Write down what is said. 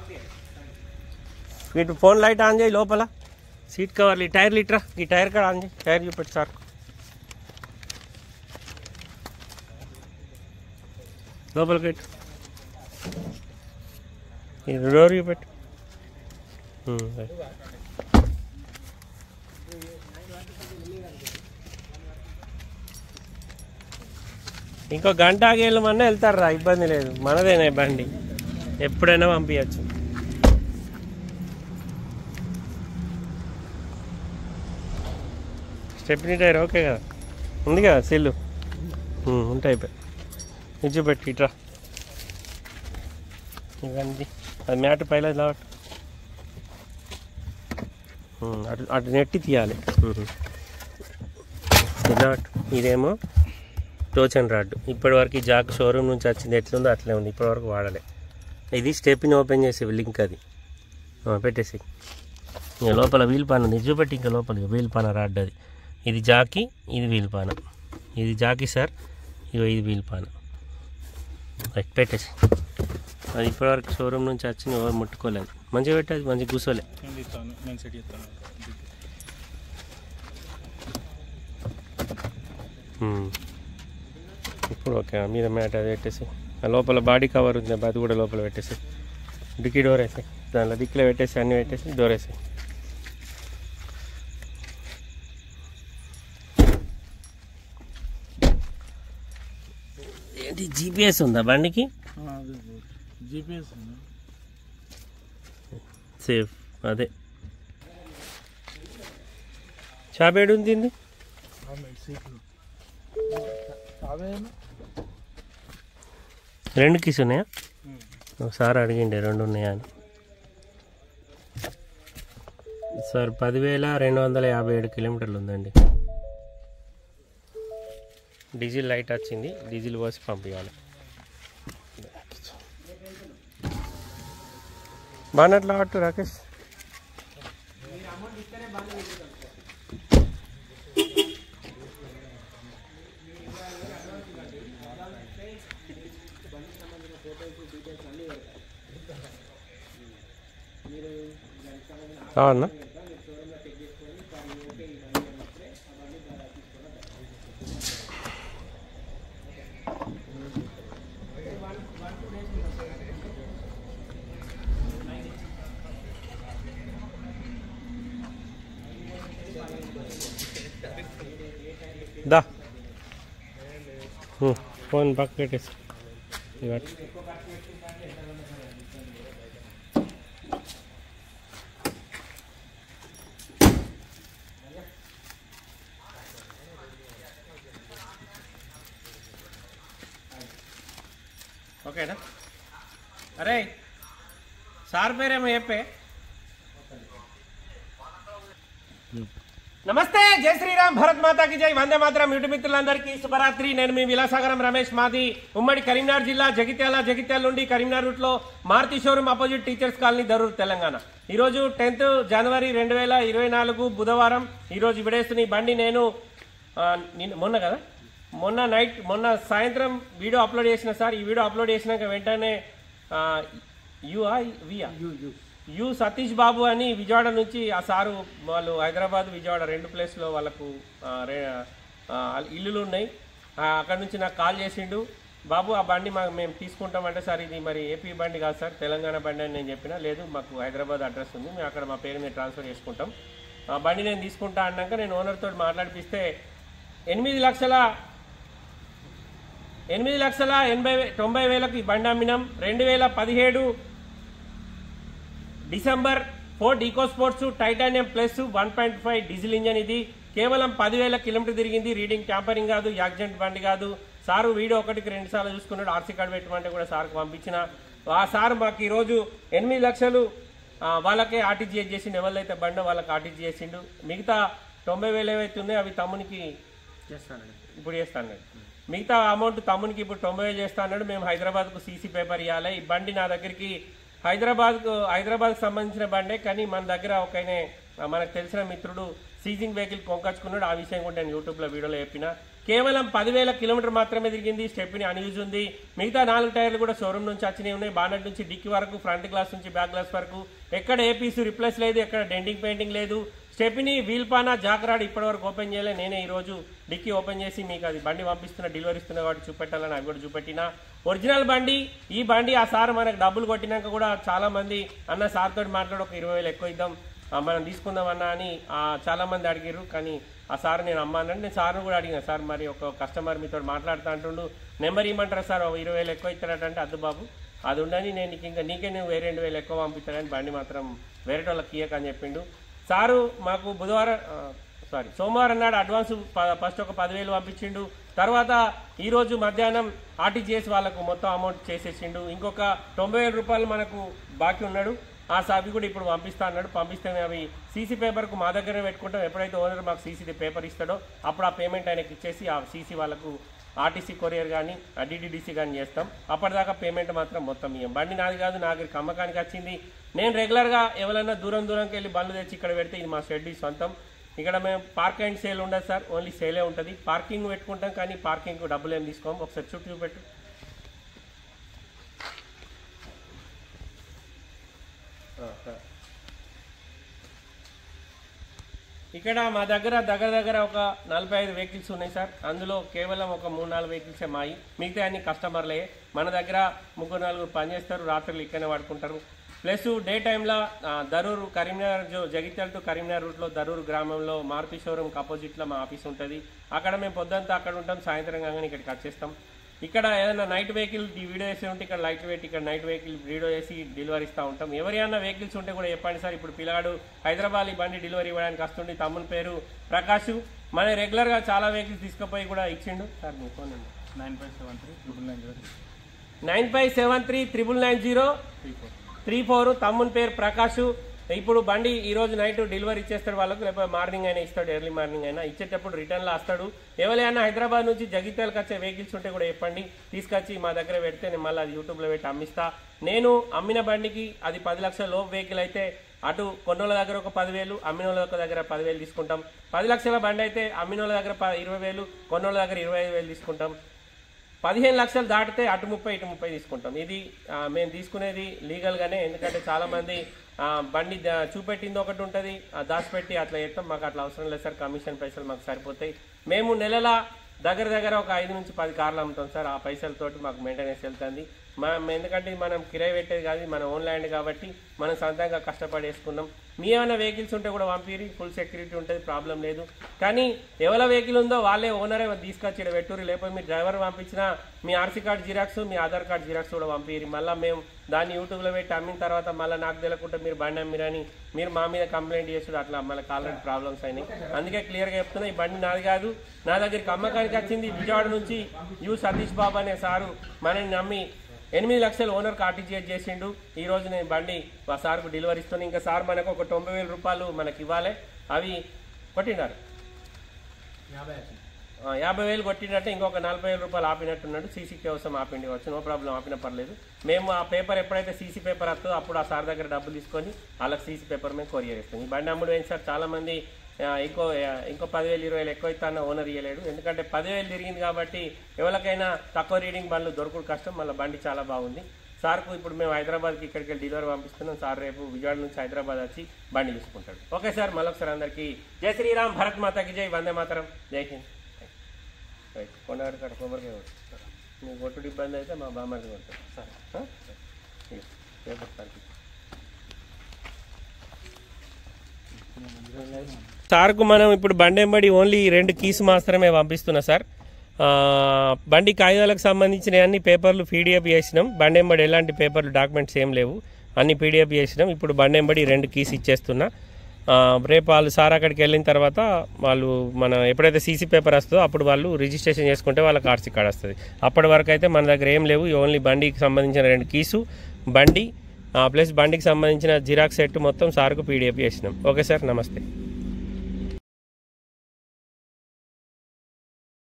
ఇటు phone light on చేయి లోపల సీట్ కవర్లు ఈ టైర్లు ఇట్రా ఈ టైర్ కాడ ఆన్ చేయి టైర్ చూపెట్టు సార్ లోపలికి పెట్టు ఈ డోర్ చూపెట్టు ఉమ్, రైట్. ఇంకో గంట ఆగి వెళ్ళమన్నా వెళ్తారు రా ఇబ్బంది లేదు మనదేనే బండి ఎప్పుడైనా పంపించచ్చు స్టెప్నీ టైర్ ఓకే కదా ఉంది కదా సెల్లు ఉమ్, ఉంటాయి నిజం పెట్టి ఇట్రా ఇవన్నీ అది మ్యాట్ పైల లాట్ అటు అటు నెట్టి తీయాలి ఉమ్. ఇలా ఇదేమో టోచన్ రాడ్ ఇప్పటివరకు ఈ జాక్ షోరూమ్ నుంచి వచ్చింది ఎట్లుందో అట్లే ఉంది ఇప్పటివరకు వాడలే ఇది స్టెప్ని ఓపెన్ చేసే లింక్ అది ఆ, పెట్టేసి ఇక లోపల వీల్ పాన ఉంది చూపెట్టి ఇంకా లోపల ఇక వీల్ పాన రాడ్ అది ఇది జాకి ఇది వీల్ పాన ఇది జాకి సార్ ఇగో ఇది వీల్ పాన రైట్ పెట్టేసి అది ఇప్పటివరకు షోరూమ్ నుంచి వచ్చింది ఎవరు ముట్టుకోలేదు మంచిగా పెట్టేది మంచిగా కూర్చోలే నేను తీస్తాను నేను సెట్ చేస్తాను మ్మ్. ఇప్పుడు ఓకే మీద మ్యాట్ అది పెట్టేసి ఆ లోపల బాడీ కవర్ ఉంది అది కూడా లోపల పెట్టేసి డిక్కీ డోర్ వేసి దాంట్లో దిక్కులో పెట్టేసి అన్నీ పెట్టేసి డోర్ వేసి ఏంటి జీపీఎస్ ఉందా బండికి జీపీఎస్ సేఫ్ అదే చాబేడు ఉంది దీన్ని? సీట్లు అవే రెండు కిస్ ఉన్నాయా ఒకసారి అడిగిండే రెండు ఉన్నాయా అని సార్ పదివేల రెండు వందల యాభై ఏడు కిలోమీటర్లు ఉందండి డీజిల్ లైట్ వచ్చింది డీజిల్ పోసి పంపించాలి బానట్లా అట్టు రాకేష్ అవునా దా హ్మ్, ఫోన్ పక్క పెట్టేసి ఇవ్వండి. ఓకేనా అరే సార్ పేరేమో చెప్పే నమస్తే జై శ్రీరామ్ భరత్ మాతాకి జై వందే మాతరం యూటి మిత్రులందరికీ శుభరాత్రి నేను మీ విలాసాగరం రమేష్ మాది ఉమ్మడి కరీంనగర్ జిల్లా జగిత్యాల జగిత్యాల నుండి కరీంనగర్ రూట్ లో Maruti showroom opposite teachers colony Darur Telangana ఈ రోజు టెన్త్ జనవరి రెండు వేల ఇరవై నాలుగు బుధవారం ఈ రోజు విడేస్తున్న ఈ బండి నేను ఆ, నిన్న మొన్న కదా మొన్న నైట్ మొన్న సాయంత్రం వీడియో అప్లోడ్ చేసిన సార్ ఈ వీడియో అప్లోడ్ చేసినాక వెంటనే ఆ, యు ఆ వియా యు సతీష్ బాబు అని విజయవాడ నుంచి ఆ సారు వాళ్ళు హైదరాబాద్ విజయవాడ రెండు ప్లేస్లో వాళ్ళకు ఆ, రే- ఆ, ఇల్లులు ఉన్నాయి ఆ, అక్కడ నుంచి నాకు కాల్ చేసిండు బాబు ఆ బండి మాకు మేము తీసుకుంటామంటే సార్ ఇది మరి ఏపీ బండి కాదు సార్ తెలంగాణ బండి అని నేను చెప్పిన లేదు మాకు హైదరాబాద్ అడ్రస్ ఉంది మేము అక్కడ మా పేరు మీద ట్రాన్స్ఫర్ చేసుకుంటాం ఆ బండి నేను తీసుకుంటా అన్నాక నేను ఓనర్తో మాట్లాడిపిస్తే ఎనిమిది లక్షల ఎనిమిది లక్షల ఎనభై వే- తొంభై వేలకు ఈ బండి అమ్మినాం రెండు వేల పదిహేడు December Ford Eco Sports Titanium plus one point five diesel engine ఇది కేవలం పదివేల కిలోమీటర్ తిరిగింది రీడింగ్ ట్యాంపరింగ్ కాదు యాక్సిడెంట్ బండి కాదు సారు వీడియో ఒకటికి రెండు సార్లు చూసుకున్నాడు ఆర్సీ కార్డు పెట్టమంటే కూడా సార్కి పంపించిన ఆ సార్ మాకు ఈరోజు ఎనిమిది లక్షలు ఆ, వాళ్ళకే ఆర్టీజీఎస్ చేసిండు ఎవరైతే బండో వాళ్ళకి ఆర్టీజీ చేసిండు మిగతా తొంభై వేలు ఏవైతే ఉన్నాయో అవి తమ్మునికి ఇప్పుడు చేస్తా అన్నాడు మిగతా అమౌంట్ తమ్మునికి ఇప్పుడు తొంభై వేలు చేస్తా అన్నాడు మేము హైదరాబాద్కు సీసీ పేపర్ ఇవ్వాలి ఈ బండి నా దగ్గరికి హైదరాబాద్కు హైదరాబాద్కు సంబంధించిన బండే కానీ మన దగ్గర ఒకనే మనకు తెలిసిన మిత్రుడు సీజింగ్ వెహికల్ కొనుకొచ్చుకున్నాడు ఆ విషయం కూడా నేను యూట్యూబ్లో వీడియోలో చెప్పిన కేవలం పదివేల కిలోమీటర్ మాత్రమే తిరిగింది స్టెప్ని అన్యూజ్ ఉంది మిగతా నాలుగు టైర్లు కూడా షోరూమ్ నుంచి వచ్చినాయి ఉన్నాయి బానెట్ నుంచి డిక్కి వరకు ఫ్రంట్ గ్లాస్ నుంచి బ్యాక్ గ్లాస్ వరకు ఎక్కడ ఏ పీసు రిప్లేస్ లేదు ఎక్కడ డెంటింగ్ పెయింటింగ్ లేదు స్టెప్ని వీల్ పానా జాకరాడ్ ఇప్పటివరకు ఓపెన్ చేయలే నేనే ఈరోజు డిక్కీ ఓపెన్ చేసి మీకు అది బండి పంపిస్తున్నా డెలివరీ ఇస్తున్నా కాబట్టి చూపెట్టాలని అవి కూడా చూపెట్టిన ఒరిజినల్ బండి ఈ బండి ఆ సార్ మనకు డబ్బులు కొట్టినాక కూడా చాలా మంది అన్న సార్ తోటి మాట్లాడి ఒక ఇరవై వేలు ఎక్కువ ఇద్దాం ఆ, మనం తీసుకుందాం అన్న అని ఆ, చాలా మంది అడిగారు కానీ ఆ సార్ నేను అమ్మానంటే నేను సార్ను కూడా అడిగిన సార్ మరి ఒక కస్టమర్ మీతో మాట్లాడుతా అంటుండు నెంబర్ ఇవ్వమంటారా సార్ ఒక ఇరవై వేలు ఎక్కువ ఇస్తారంటే అద్దు బాబు అది ఉండని నేను నీకు ఇంకా నీకే నువ్వు వేరే రెండు వేలు ఎక్కువ పంపిస్తానని బండి మాత్రం వేరే వాళ్ళకి ఇయ్యక అని చెప్పిండు సారు మాకు బుధవారం ఆ, సారీ సోమవారం నాడు అడ్వాన్స్ ప- ఫస్ట్ ఒక పదివేలు పంపించిండు తర్వాత ఈ రోజు మధ్యాహ్నం ఆర్టీజీఎస్ వాళ్ళకు మొత్తం అమౌంట్ చేసేసిండు ఇంకొక తొంభై వేల రూపాయలు మనకు బాకీ ఉన్నాడు ఆ సాబి కూడా ఇప్పుడు పంపిస్తా అన్నాడు పంపిస్తే మేము అవి సీసీ పేపర్కు మా దగ్గరే పెట్టుకుంటాం ఎప్పుడైతే ఓనర్ మాకు సీసీ పేపర్ ఇస్తాడో అప్పుడు ఆ పేమెంట్ ఆయనకి ఇచ్చేసి ఆ సీసీ వాళ్ళకు ఆర్టీసీ కొరియర్ కానీ డిడిడిసి కానీ చేస్తాం అప్పటిదాకా పేమెంట్ మాత్రం మొత్తం ఇయ్యం బండి నాది కాదు నా దగ్గరికి అమ్మకానికి వచ్చింది నేను రెగ్యులర్గా ఎవరైనా దూరం దూరంకి వెళ్ళి బండ్లు తెచ్చి ఇక్కడ పెడితే ఇది మా షెడ్ సొంతం ఇక్కడ మేము పార్క్ అండ్ సేల్ ఉండదు సార్ ఓన్లీ సేలే ఉంటుంది పార్కింగ్ పెట్టుకుంటాం కానీ పార్కింగ్ డబ్బులు ఏం తీసుకోము ఒకసారి చుట్టూ చూపెట్టు ఆ, సరే. ఇక్కడ మా దగ్గర దగ్గర దగ్గర ఒక నలభై ఐదు వెహికల్స్ ఉన్నాయి సార్ అందులో కేవలం ఒక మూడు నాలుగు వెహికల్సే మాయి మిగతా అన్ని కస్టమర్లే మన దగ్గర ముగ్గురు నలుగురు పనిచేస్తారు రాత్రులు ఇక్కడనే వాడుకుంటారు ప్లస్ డే టైంలో దరూరు కరీంనగర్ జో జగిత్యాల టు కరీంనగర్ రూట్లో దరూరు గ్రామంలో మారుతి షోరూమ్కి ఆపోజిట్లో మా ఆఫీస్ ఉంటుంది అక్కడ మేము పొద్దుంతా అక్కడ ఉంటాం సాయంత్రం కాగానే ఇక్కడికి వచ్చేస్తాం ఇక్కడ ఏదైనా నైట్ వెహికల్ ఈ వీడియో వేసి ఉంటే ఇక్కడ లైట్ వెయిట్ ఇక్కడ నైట్ వెహికల్ వీడియో వేసి డెలివరీ ఇస్తూ ఉంటాం ఎవరైనా వెహికల్స్ ఉంటే కూడా చెప్పండి సార్ ఇప్పుడు పిల్లాడు హైదరాబాద్ ఈ బండి డెలివరీ ఇవ్వడానికి వస్తుండే తమ్ముని పేరు ప్రకాష్ మన రెగ్యులర్గా చాలా వెహికల్స్ తీసుకుపోయి కూడా ఇచ్చిండు సార్ మీ phone number nine five seven three triple nine zero nine five seven three triple nine zero three four three four తమ్ముని పేరు ప్రకాష్ ఇప్పుడు బండి ఈ రోజు నైట్ డెలివరీ ఇచ్చేస్తాడు వాళ్ళకు లేకపోతే మార్నింగ్ అయినా ఇస్తాడు ఎర్లీ మార్నింగ్ అయినా ఇచ్చేటప్పుడు రిటర్న్లో వస్తాడు ఎవరైనా హైదరాబాద్ నుంచి జగిత్యాలకు వచ్చే వెహికల్స్ ఉంటే కూడా చెప్పండి తీసుకొచ్చి మా దగ్గర పెడితే నేను మళ్ళీ అది యూట్యూబ్లో పెట్టి అమ్మిస్తా నేను అమ్మిన బండికి అది పది లక్షల లోపు వెహికల్ అయితే అటు కొన్నోళ్ళ దగ్గర ఒక పదివేలు అమ్మినోళ్ళ యొక్క దగ్గర పదివేలు తీసుకుంటాం పది లక్షల బండి అయితే అమ్మినోళ్ళ దగ్గర ప- ఇరవై వేలు కొన్నోళ్ళ దగ్గర ఇరవై ఐదు వేలు తీసుకుంటాం పదిహేను లక్షలు దాటితే అటు ముప్పై ఇటు ముప్పై తీసుకుంటాం ఇది ఆ, మేము తీసుకునేది లీగల్గానే ఎందుకంటే చాలా మంది ఆ, బండి దా- చూపెట్టింది ఒకటి ఉంటుంది దాచిపెట్టి అట్లా చేస్తాం మాకు అట్లా అవసరం లేదు సార్ కమిషన్ పైసలు మాకు సరిపోతాయి మేము నెలల దగ్గర దగ్గర ఒక ఐదు నుంచి పది కార్లు అమ్ముతాం సార్ ఆ పైసలతోటి మాకు మెయింటెనెన్స్ వెళ్తుంది మనం ఎందుకంటే ఇది మనం కిరాయి పెట్టేది కాదు ఇది మన ఓన్ ల్యాండ్ కాబట్టి మనం సొంతంగా కష్టపడి వేసుకున్నాం మీ ఏమైనా వెహికల్స్ ఉంటే కూడా పంపిరి ఫుల్ సెక్యూరిటీ ఉంటుంది ప్రాబ్లం లేదు కానీ ఎవరి వెహికల్ ఉందో వాళ్ళే ఓనరే తీసుకొచ్చి ఇక్కడ పెట్టుర్రి లేకపోతే మీ డ్రైవర్ పంపించినా మీ ఆర్సీ కార్డ్ జిరాక్స్ మీ ఆధార్ కార్డ్ జిరాక్స్ కూడా పంపిరి మళ్ళీ మేము దాన్ని యూట్యూబ్లో పెట్టి అమ్మిన తర్వాత మళ్ళీ నాకు తెలియకుండా మీరు బండి అమ్మిరని మీరు మా మీద కంప్లైంట్ చేసుడు అట్లా మనకు ఆల్రెడీ ప్రాబ్లమ్స్ అయినాయి అందుకే క్లియర్గా చెప్తున్నా ఈ బండి నాది కాదు నా దగ్గరికి అమ్మకానికి వచ్చింది విజయవాడ నుంచి యు సతీష్ బాబు అనే సారు మనని నమ్మి ఎనిమిది లక్షలు ఓనర్కి ఆర్టీజీఎస్ చేసిండు ఈ రోజు నేను బండి మా సార్కు డెలివరీ ఇస్తాను ఇంకా సార్ మనకు ఒక తొంభై వేల రూపాయలు మనకి ఇవ్వాలి అవి కొట్టినారు ఆ, యాభై వేలు కొట్టినట్టే ఇంకొక నలభై వేల రూపాయలు ఆపినట్టున్నాడు సీసీ కోసం ఆపిండి వచ్చు నో ప్రాబ్లం ఆపిన పర్లేదు మేము ఆ పేపర్ ఎప్పుడైతే సీసీ పేపర్ వస్తుందో అప్పుడు ఆ సార్ దగ్గర డబ్బులు తీసుకొని వాళ్ళకి సీసీ పేపర్ మేము కొరియర్ ఇస్తాం ఈ బండి అమ్ముడు ఏంటి సార్ చాలా మంది ఆ, ఇంకో ఆ, ఇంకో పదివేలు ఇరవై వేలు ఎక్కువ ఇస్తాను ఓనర్ ఇవ్వలేడు ఎందుకంటే పదివేలు తిరిగింది కాబట్టి ఎవరికైనా తక్కువ రీడింగ్ బండ్లు దొరకడు కష్టం మళ్ళీ బండి చాలా బాగుంది సార్కు ఇప్పుడు మేము హైదరాబాద్కి ఇక్కడికి వెళ్ళి డెలివరీ పంపిస్తున్నాం సార్ రేపు విజయవాడ నుంచి హైదరాబాద్ వచ్చి బండి తీసుకుంటాడు ఓకే సార్ మళ్ళొకసారి అందరికీ జై శ్రీరామ్ భరత్ మాతాకి జై వందే మాతరం జై హింద్ రైట్ కొండగారు కాడ కొబ్బరికాయ కొట్టు మీకు కొట్టుడు ఇబ్బంది అయితే మా బామ్మకి కొట్టారు సరే పేపర్ సార్కి సార్కు మనం ఇప్పుడు బండి ఎంబడి ఓన్లీ రెండు కీస్ మాత్రమే పంపిస్తున్నా సార్ ఆ, బండి కాగితాలకు సంబంధించిన అన్ని పేపర్లు పీడిఎఫ్ చేసినాం బండి ఎంబడి ఎలాంటి పేపర్లు డాక్యుమెంట్స్ ఏం లేవు అన్ని పీడిఎఫ్ చేసినాం ఇప్పుడు బండి ఎంబడి రెండు కీస్ ఇచ్చేస్తున్నా ఆ, రేపు వాళ్ళు సార్ అక్కడికి వెళ్ళిన తర్వాత వాళ్ళు మన ఎప్పుడైతే సీసీ పేపర్ వస్తుందో అప్పుడు వాళ్ళు రిజిస్ట్రేషన్ చేసుకుంటే వాళ్ళకి ఆర్సీ కార్డ్ వస్తుంది అప్పటి వరకు అయితే మన దగ్గర ఏం లేవు ఓన్లీ బండికి సంబంధించిన రెండు కీసు బండి ప్లస్ బండికి సంబంధించిన జిరాక్స్ సెట్ మొత్తం సార్కు పీడిఎఫ్ చేసినాం ఓకే సార్ నమస్తే